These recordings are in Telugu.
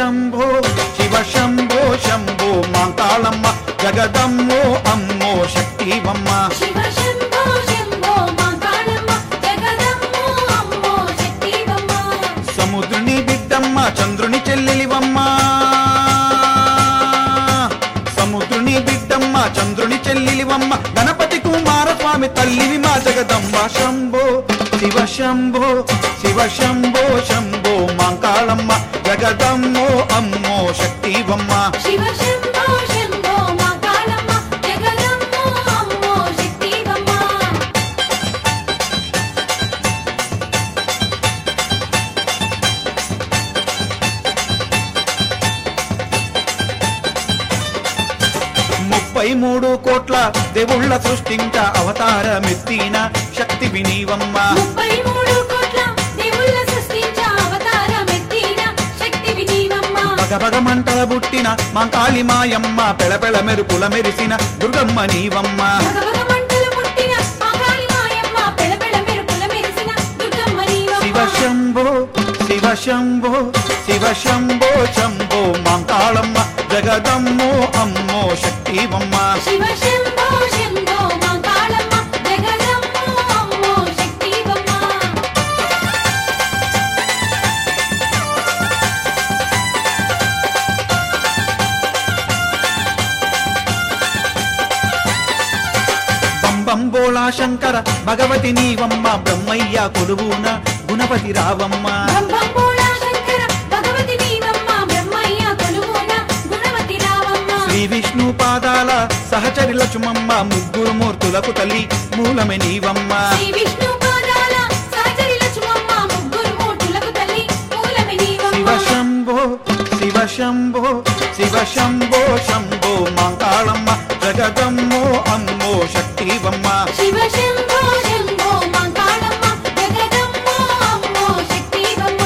శంభో శివ శంభో శంభో మాంకాళమ్మ జగదమ్మో అమ్మో శక్తివమ్మ శివ శంభో శంభో మాంకాళమ్మ జగదమ్మో అమ్మో శక్తివమ్మ సముద్రుని బిడ్డమ్మ చంద్రుని చెల్లెలివమ్మ సముద్రుని బిడ్డమ్మ చంద్రుని చెల్లెలివమ్మ గణపతి కుమారస్వామి తల్లివి మా జగదమ్మ శంభో శివ శంభో శివ శంభో శంభో మాంకాళమ్మ జగదమ్మో అమ్మో శక్తివమ్మ శివ శంభో శంభో మాంకాళమ్మ జగదమ్మో అమ్మో శక్తివమ్మ ముప్పై మూడు కోట్ల దేవుళ్ళ సృష్టించ అవతారమెత్తిన శక్తి వినీవమ్మ ముప్పై మూడు కోట్ల దేవుళ్ళ సృష్టించ అవతారమెత్తిన శక్తి వినీవమ్మ భగభగ మంటల బుట్టిన మాంకాళి మాయమ్మ పెళపెళ మెరుపుల మెరిసిన దుర్గమ్మ నీవమ్మ భగవగ మంటలు పుట్టిన మాంకాళి మాయమ్మ పెళపెళ మెరుపుల మెరిసిన దుర్గమ్మ శివ నీవమ్మ శంభో శివ శంభో శివ శంభో శంభో మాంకాళమ్మ జగదమ్మో అమ్మో శక్తివమ్మ శివ శంభో శంభో మాంకాళమ్మ జగదమ్మో అమ్మో శక్తివమ్మ బంబం బోళా శంకర భగవతి నీవమ్మ బ్రహ్మయ్య కొలువున గుణపతి రావమ్మ బ్రహ్మం బోళా శంకర భగవతి నీవమ్మ బ్రహ్మయ్య కొలువున గుణవతి రావమ్మ శ్రీ విష్ణు పాదాల సహచరి లక్ష్మమ్మ ముగ్గురు మూర్తులకు తల్లి మూలమే నీవమ్మ శ్రీ విష్ణు పాదాల సహచరి లక్ష్మమ్మ ముగ్గురు మూర్తులకు తల్లి మూలమి శివ నీవమ్మ శంభో శివ శంభో శివ శంభో శంభో మాంకాళమ్మ జగదమ్మో అమ్మో శక్తివమ్మ శివ శంభో శంభో మాంకాళమ్మ జగదమ్మో అమ్మో శక్తివమ్మ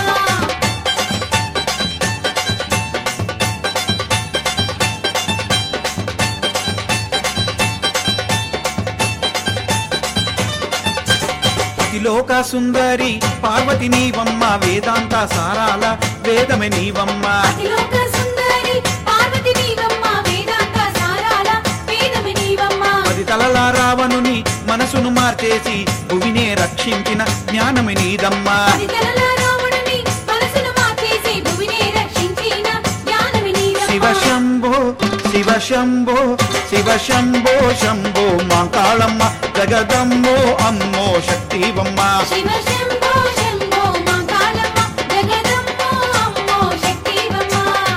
అతిలోక సుందరి పార్వతి నీవమ్మ వేదాంత సారాల వేదమే నీవమ్మ అతిలోక సుందరి పార్వతి నీవమ్మ వేదాంత సారాల వేదమి నీవమ్మ పది తలల రావణుని మనసును మార్చేసి భువినే రక్షించిన జ్ఞానమే నీదమ్మ పదితలల రావణుని మనసును మార్చేసి భువినే రక్షించిన జ్ఞానమి శివ నీవమ్మ శంభో శివ శంభో శివ శంభో శంభో మాంకాళమ్మ జగదమ్మో అమ్మో శక్తివమ్మ శివ శంభో శంభో మాంకాళమ్మ జగదమ్మో అమ్మో శక్తివమ్మ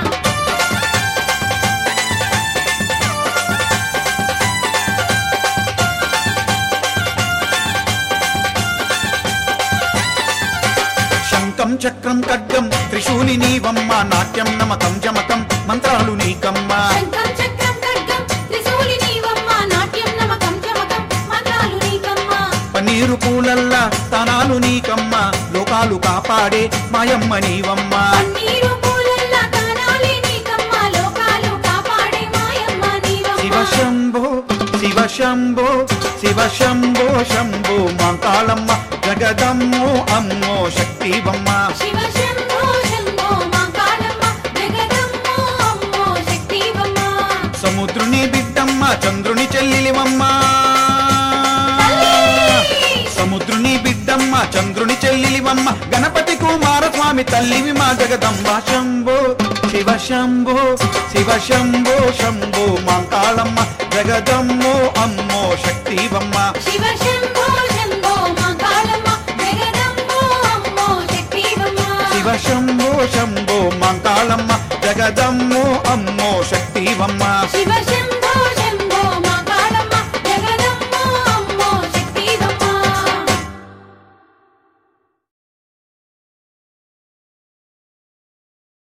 శంఖం చక్రం ఖడ్గం త్రిశూలి నీవమ్మ నాట్యం నమకం జమకం మంత్రాలు నీకమ్మ శంఖం చక్రం ఖడ్గం త్రిశూలి నీవమ్మ నాట్యం నమకం చమకం మంత్రాలు నీకమ్మ పన్నీరు పూలల్లా తానాలు నీకమ్మ లోకాలు కాపాడే మాయమ్మ నీవమ్మ పన్నీరు పూలల్ల తానాలే నీకమ్మ లోకాలు కాపాడే మాయమ్మ శివ నీవమ్మ శంభో శివ శంభో శివ శంభో శంభో మాంకాళమ్మ జగదమ్మో అమ్మో శక్తివమ్మ శివ శంభో శంభో మాంకాళమ్మ జగదమ్మో అమ్మో శక్తివమ్మ సముద్రుని బిడ్డమ్మ చంద్రుని చెల్లిలివమ్మ సముద్రుని బిడ్డమ్మ చంద్రుని చెల్లిలివమ్మ గణపతి కుమారస్వామి తల్లివి మా జగదంబ శంభో శివ శంభో శివ శంభో శంభో మాంకాళమ్మ జగదమ్మో అమ్మో శక్తివమ్మ శివ శంభో శంభో మాంకాళమ్మ జగదమ్మో అమ్మో శక్తివమ్మ శివ శంభో శంభో మాంకాళమ్మ జగదమ్మో అమ్మో శక్తివమ్మ శివ శంభో